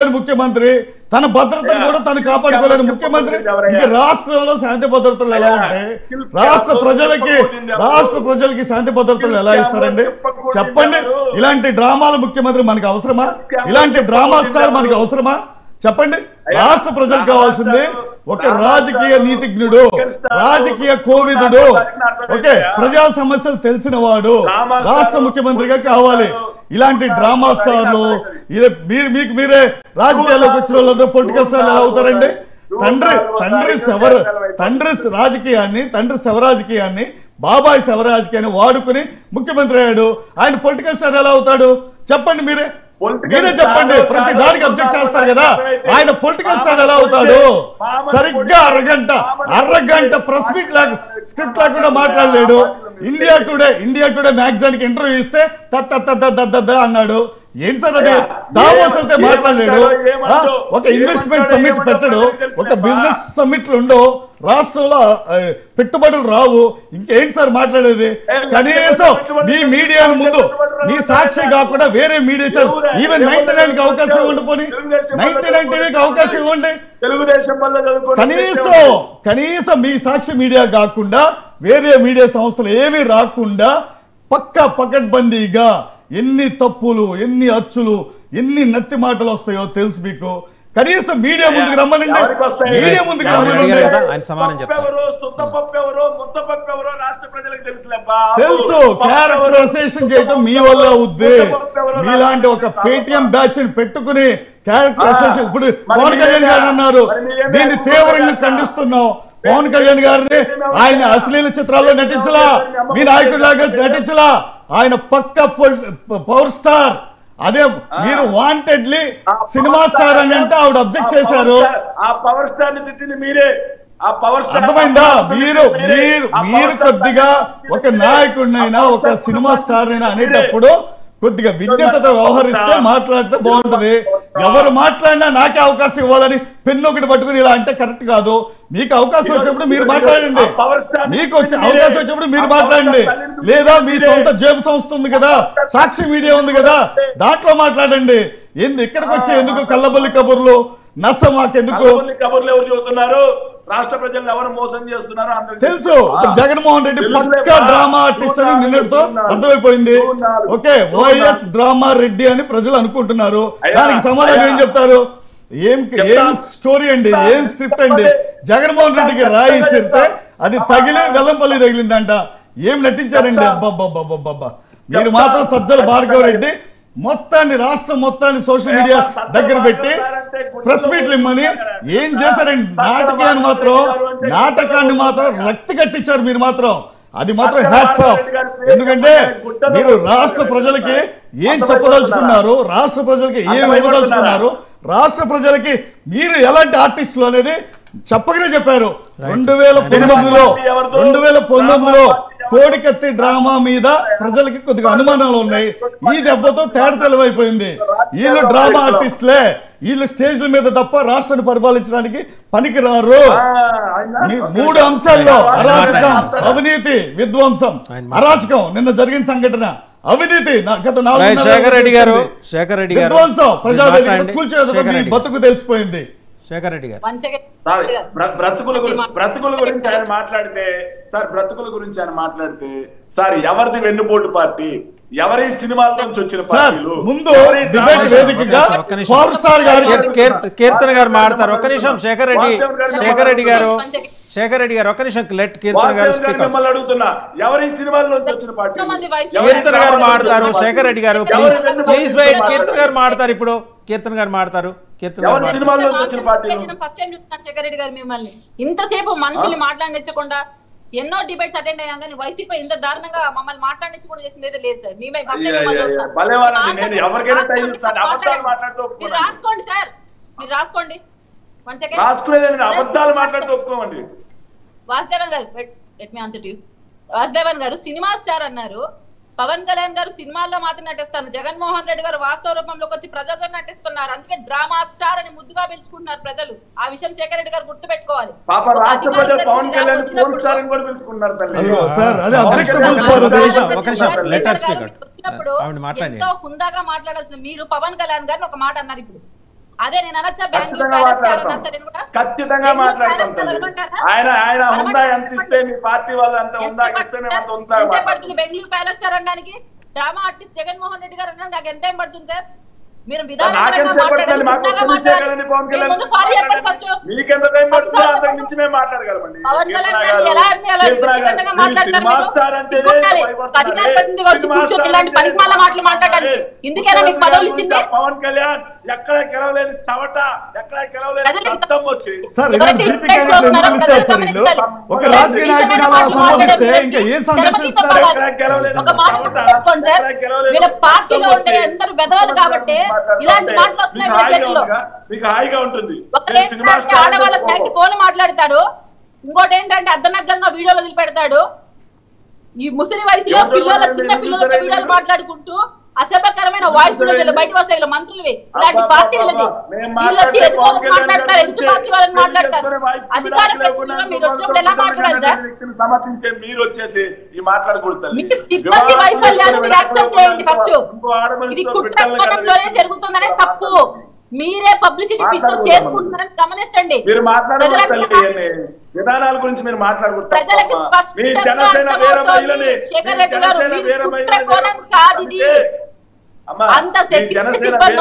కాపాడుకోలేని ముఖ్యమంత్రి తన భద్రతను కూడా తను కాపాడుకోలేని ముఖ్యమంత్రి ఇంకా రాష్ట్రంలో శాంతి భద్రతలు ఎలా ఉంటాయి రాష్ట్ర ప్రజలకి రాష్ట్ర ప్రజలకి శాంతి భద్రతలు ఎలా ఇస్తారండి చెప్పండి ఇలాంటి డ్రామాల ముఖ్యమంత్రి మనకు అవసరమా ఇలాంటి డ్రామా స్టార్ మనకు అవసరమా చెప్పండి రాష్ట్ర ప్రజలకు కావాల్సింది ఒక రాజకీయ నీతిజ్ఞుడు రాజకీయ కోవిదుడు ఓకే ప్రజా సమస్యలు తెలిసిన వాడు రాష్ట్ర ముఖ్యమంత్రిగా కావాలి ఇలాంటి డ్రామా స్టార్లు ఇలా మీరు మీకు మీరే రాజకీయాల్లోకి వచ్చిన వాళ్ళందరూ పొలిటికల్ స్టార్లు ఎలా అవుతారండి తండ్రి తండ్రి శవర తండ్రి రాజకీయాన్ని తండ్రి శవరాజకీయాన్ని బాబాయ్ శవరాజకీయాన్ని వాడుకుని ముఖ్యమంత్రి అయ్యాడు ఆయన పొలిటికల్ స్టార్ ఎలా అవుతాడు చెప్పండి మీరే మీరే చెప్పండి ప్రతి దానికి అబ్జెక్ట్ చేస్తారు కదా ఆయన పొలిటికల్ స్టార్ ఎలా అవుతాడు సరిగ్గా అరగంట అరగంట ప్రెస్ మీట్ లేక స్క్రిప్ట్ లేకుండా మాట్లాడలేడు India today India today magazine కి ఇంటర్వ్యూ ఇస్తే తత్ తత్ తత్ తత్ తత్ అన్నాడు ఏం సార్ అది దావోస్ వెళ్తే మాట్లాడలేడు ఆ, ఒక ఇన్వెస్ట్మెంట్ సమ్మిట్ పెట్టడు ఒక బిజినెస్ సమ్మిట్లు ఉండవు రాష్ట్రంలో ఆ, పెట్టుబడులు రావు ఇంకేంటి సార్ మాట్లాడేది కనీసం మీ మీడియా ముందు మీ సాక్షి కాకుండా వేరే media channel even ninety nine కి అవకాశం ఇవ్వండి పోనీ నైన్టీ నైన్ టీవీకి అవకాశం ఇవ్వండి తెలుగుదేశం వల్ల చదువుకొని కనీసం కనీసం మీ సాక్షి మీడియా కాకుండా వేరే మీడియా సంస్థలు ఏమీ రాకుండా పక్క పకడ్బందీగా ఎన్ని తప్పులు ఎన్ని అచ్చులు ఎన్ని నత్తి మాటలు వస్తాయో తెలుసు మీకు కనీసం మీడియా ముందుకు రమ్మనండి ఎవరికి వస్తాయి? మీడియా ముందుకు ఎవరు రమ్మనండి అడిగారు కదా ఆయన సమాధానం పప్పు చెప్తారు ఎవరో సొంత పప్పు ఎవరో ముద్ద పప్పు ఎవరో రాష్ట్ర ప్రజలకు తెలుసులేబ్బా తెలుసు పప్పు ఎవరో, క్యారెక్టరైజేషన్ చేయటం మీ వల్ల అవుద్ది మీలాంటి ఒక పేటిఎం బ్యాచ్ ని పెట్టుకుని క్యారెక్టరైజేషన్ ఇప్పుడు మరి పవన్ కళ్యాణ్ మీరేం గారు అన్నారు మరి మీరేం దీన్ని చేస్తారు? తీవ్రంగా ఖండిస్తున్నాం పవన్ కళ్యాణ్ గారిని ఆయన అశ్లీల చిత్రాల్లో నటించలా మీ నాయకుడిలాగా నటించలా ఆయన పక్క పవర్ స్టార్ అదే మీరు వాంటెడ్లీ ఆ సినిమా పవర్ స్టార్ అని అంటే ఆవిడ ఆ అబ్జెక్ట్ పవర్ చేశారు స్టార్- ఆ పవర్ స్టార్ ని తిట్టింది మీరే ఆ పవర్ స్టార్ అర్థమైందా ఆ పవర్ మీరు స్టార్ ని మీరు ఆ పవర్ మీరు స్టార్ కొద్దిగా ని ఒక తిట్టింది నాయకుడినైనా మీరే. ఒక సినిమా స్టార్ అయినా అనేటప్పుడు కొద్దిగా విజ్ఞతతో వ్యవహరిస్తే మాట్లాడితే బాగుంటది ఎవరు మాట్లాడినా నాకే అవకాశం ఇవ్వాలని పెన్ను ఒకటి పట్టుకుని ఇలా అంటే కరెక్ట్ కాదు మీకు అవకాశం వచ్చినప్పుడు మీరు మాట్లాడండి మీకు వచ్చే అవకాశం వచ్చినప్పుడు మీరు మాట్లాడండి లేదా మీ సొంత జేబు సంస్థ ఉంది కదా సాక్షి మీడియా ఉంది కదా దాంట్లో మాట్లాడండి ఏంది ఇక్కడికి వచ్చే ఎందుకు కల్లబల్లి కబుర్లు నచ్చ మాకెందుకు కబుర్లు కబుర్లు ఎవరు చెబుతున్నారు రాష్ట్ర ప్రజలను ఎవరు మోసం చేస్తున్నారు అందరికీ తెలుసు ఇప్పుడు జగన్మోహన్ రెడ్డి పక్క డ్రామా ఆర్టిస్ట్ అని నిన్నటితో అర్థమైపోయింది ఓకే వైఎస్ డ్రామా రెడ్డి అని ప్రజలు అనుకుంటున్నారు దానికి సమాధానం ఏం చెప్తారు ఏం ఏం స్టోరీ అండి ఏం స్క్రిప్ట్ అండి జగన్మోహన్ రెడ్డికి రాయి ఇస్తే అది తగిలి వెల్లంపల్లి తగిలిందంట ఏం నటించారండి అబ్బబ్బబ్బబ్బబ్బా మీరు మాత్రం సజ్జల భార్గవ రెడ్డి మొత్తాన్ని రాష్ట్రం మొత్తాన్ని సోషల్ మీడియా దగ్గర పెట్టి ప్రెస్ మీట్లు ఇమ్మని ఏం చేశారండి నాటకాన్ని మాత్రం నాటకాన్ని మాత్రం రక్తి కట్టించారు మీరు మాత్రం అది మాత్రం హ్యాట్స్ ఆఫ్ ఎందుకంటే మీరు రాష్ట్ర ప్రజలకి ఏం చెప్పదలుచుకున్నారు రాష్ట్ర ప్రజలకి ఏం ఇవ్వదలుచుకున్నారు రాష్ట్ర ప్రజలకి మీరు ఎలాంటి ఆర్టిస్టులు అనేది చెప్పకనే చెప్పారు రెండు వేల పంతొమ్మిదిలో రెండు వేల పంతొమ్మిదిలో కోడికత్తి డ్రామా మీద ప్రజలకి కొద్దిగా అనుమానాలు ఉన్నాయి ఈ దెబ్బతో తేడ తెలివైపోయింది వీళ్ళు డ్రామా ఆర్టిస్టులే వీళ్ళు స్టేజ్ల మీద తప్ప రాష్ట్రాన్ని పరిపాలించడానికి పనికిరారు మీ మూడు అంశాల్లో అరాచకం అవినీతి విధ్వంసం అరాచకం నిన్న జరిగిన సంఘటన అవినీతి నా- గత నాలుగు రైట్, శేఖర్ రెడ్డి గారు శేఖర్ రెడ్డి గారు విధ్వంసం ప్రజావేదిక మాట్లాడండి. కూల్చేది శేఖర్ మీ రెడ్డి. బతుకు తెలిసిపోయింది శేఖర్ రెడ్డి గారు వన్ సెకండ్ సార్ బ్ర- బ్రతుకుల గురించి బ్రతుకుల గురించి ఆయన మాట్లాడితే సార్ బ్రతుకుల గురించి ఆయన మాట్లాడితే సార్ ఎవరిది వెన్నుపోటు పార్టీ ఎవరి సినిమాల నుంచి వచ్చిన సార్ పార్టీలు ముందు ఎవరి డిబేట్ డ్రామా- వేదికగా ఒక్క నిమిషం. పవర్ స్టార్ గారికి కీర్- కీర్త- కీర్తన గారు మాడతారు ఒక్క నిమిషం శేఖర్ రెడ్డి శేఖర్ రెడ్డి గారు శేఖర్ రెడ్డి గారు ఒక్క నిమిషం లెట్ కీర్తన గారు వాసుదేవ్ గారు స్పీకర్ మిమ్మల్ని అడుగుతున్నా ఎవరి సినిమాల నుంచి వచ్చిన పార్టీ ఎంతమంది వయసు కీర్తన గారు మాడతారు శేఖర్ రెడ్డి గారు ప్లీజ్ ప్లీజ్ వెయిట్ కీర్తన గారు మాడతారు ఇప్పుడు కీర్తన గారు మాడతారు కీర్తన గారు ఎవరి మాడతారు సినిమాల నుంచి వచ్చిన పార్టీలు ఫస్ట్ టైం చూస్తున్నాను శేఖర్ రెడ్డి గారు మిమ్మల్ని ఇంతసేపు మనుషుల్ని మాట్లాడించకుండా ఎన్నో డిబేట్స్ అటెండ్ అయ్యాం కానీ వైసీపీ ఇంత దారుణంగా మమ్మల్ని మాట్లాడించకుండా చేసింది అయితే లేదు సార్ మేమే first time అయ్యా, మిమ్మల్ని అయ్యా, చూస్తున్నాం. భలేవారండి. నేను మాట్లాడండి. ఎవరికైనా టైం రాసుకోండి, ఇస్తాను. అబద్ధాలు మాట్లాడండి. మాట్లాడుతూ మీరు ఒప్పుకోనండి. రాసుకోండి సార్ మీరు రాసుకోండి వన్ సెకండ్ రాసుకునేది అబద్ధాలు మాట్లాడుతూ ఒప్పుకోమండి Vasudevan garu let me answer to Vasudevan garu cinema star అన్నారు పవన్ కళ్యాణ్ గారు సినిమాల్లో మాత్రం నటిస్తారు జగన్మోహన్ రెడ్డి గారు వాస్తవ రూపంలోకి వచ్చి ప్రజలతో నటిస్తున్నారు అందుకే డ్రామా స్టార్ అని ముద్దుగా పిలుచుకుంటున్నారు ప్రజలు ఆ విషయం శేఖర్ రెడ్డి గారు గుర్తుపెట్టుకోవాలి పాప ఒక రాష్ట్ర అధికార ప్రజలు పవన్ ప్రతినిధిగా కళ్యాణ్ వచ్చినప్పుడు ఫోన్ స్టార్ అని కూడా పిలుచుకున్నారు తల్లి అయ్యో సార్ అదే పవన్ అబ్జెక్టబుల్ కళ్యాణ్ సార్ ఒక అది నిమిషం, ఒక నిమిషం. ప్రతినిధిగా Let her గారు speak. వచ్చినప్పుడు ఆవిడ మాట్లాడండి. ఎంతో హుందాగా మాట్లాడాల్సిన మీరు పవన్ కళ్యాణ్ గారిని ఒక మాట అన్నారు ఇప్పుడు అదే నేను అనొచ్చా బెంగళూరు ఖచ్చితంగా ప్యాలెస్ స్టార్ మాట్లాడతాం అనొచ్చా నేను కూడా ఖచ్చితంగా బెంగళూరు మాట్లాడతాం ప్యాలెస్ స్టార్ తల్లి అనమంటారా? ఆయన ఆయన హుందా ఎంత అనమంటారా? ఇస్తే మీ పార్టీ వాళ్ళు అంత ఎంత హుందా ఇస్తే మేము అంత హుందా ఎంత పడుతుంది బెంగళూరు ప్యాలెస్ స్టార్ అనడానికి డ్రామా ఆర్టిస్ట్ జగన్మోహన్ రెడ్డి గారు అనడానికి నాకు ఎంత టైం పడుతుంది సార్ మీరు నాకేం సేపడుతుంది మాకు ఒక్క నిమిషమే కదండి పవన్ కళ్యాణ్ సారీ చెప్పండి ఫస్ట్ మీకెంత టైం పడుతుందో అసలు అంతకు మించి మేము మాట్లాడగలమండి పవన్ కళ్యాణ్ కీర్తన గారిని గారు, ఎలా అన్ని అలా కీర్తన గారు, వ్యక్తిగతంగా మీరు మాట్లాడతారు సినిమా మీరు? స్టార్ అంటేనే సిగ్గుండాలి. భయపడుతున్నారు. అధికార ప్రతినిధిగా వచ్చి సినిమా కూర్చొని స్టార్ ఇలాంటి అంటే పనికిమాల మాటలు మాట్లాడాలి. ఇందుకేనా మీకు పదవులు ఇచ్చింది? పవన్ కళ్యాణ్ ఎక్కడ గెలవలేని చవట ఎక్కడ గెలవలేని ప్రజలకు అర్థం వచ్చి సార్ ఎవరైతే ఇలాంటి ఇంపాక్ట్ బీపీ క్యాండిడేట్లు ఎందుకు వస్తున్నారో పిలుస్తారు సార్ వీళ్ళు గమనించాలి. ఒక రాజకీయ నాయకుని అలా సంబోధిస్తే ఇంకా ఏం సందేశం ఇస్తారు ఎక్కడ గెలవలేని ఒక మాట చవట, పెట్టుకోండి సార్ ఎక్కడ గెలవలేని వీళ్ళ పార్టీలో అర్థం ఉండే వచ్చి అందరూ వెదవలు కాబట్టి ఇలాంటి మాటలు వస్తున్నాయి మీకు వీళ్ళ హాయిగా చేతిలో ఉందిగా? మీకు హాయిగా ఉంటుంది ఒక నేను సినిమా ఏంటంటే స్టార్ ఆడవాళ్ళకి అంటే నైట్ ఫోన్ మాట్లాడతాడు ఇంకోటి ఏంటంటే అర్ధనగ్నంగా వీడియోలు వదిలిపెడతాడు ఈ ముసలి వయసులో ఎవరు పిల్లల చూడండి, చిన్న మీరు పిల్లలతో చూసారా వీడియోలు ఇది? మాట్లాడుకుంటూ అసభ్యకరమైన వాయిస్ కూడా వీళ్ళు బయట వస్తాయి వీళ్ళ మంత్రులవి ఇలాంటి అబ్బా, పార్టీ అబ్బా, వీళ్ళది అబ్బా. మేము వీళ్ళు వచ్చి మాట్లాడితే ఎదురు పవన్ కళ్యాణ్ మాట్లాడతారు గారి ఎదురు గురించి పార్టీ వాళ్ళని మీరు మాట్లాడతారు చెప్తున్న వాయిస్ అధికార విడాకులు లేకుండా ప్రతినిధిగా మీరు వచ్చినప్పుడు ఎలా పవన్ కళ్యాణ్ మాట్లాడాలి సార్ వ్యక్తిని సమర్థించే మీరు వచ్చేసి ఈ మాట్లాడకూడదు తల్లి. మీకు సిబ్బంది వివాహాలు వైఫల్యాన్ని మీరు యాక్సెప్ట్ చేయండి ఫస్ట్ ఇంకో ఆడమనిషితో ఇది బిడ్డల్ని కుట్రకోణంలోనే కనేది. జరుగుతుందనే తప్పు మీరే పబ్లిసిటీ పిస్తూ మాట్లాడకూడదు. చేసుకుంటున్నారని గమనించండి మీరు మాట్లాడకూడదు ప్రజలకు తల్లి ఇవన్నీ. విధానాల గురించి మీరు మాట్లాడకూడదు ప్రజలకు తప్పమ్మా. మీ స్పష్టంగా జనసేన వేరే అర్థమవుతోంది. మహిళని శేఖర్ మీ రెడ్డి గారు, జనసేన మీరు వేరే మహిళని కుట్రకోణం కాదు ఇది. అమ్మా, అంత మీ సెక్యూరిటీ జనసేన సిబ్బంది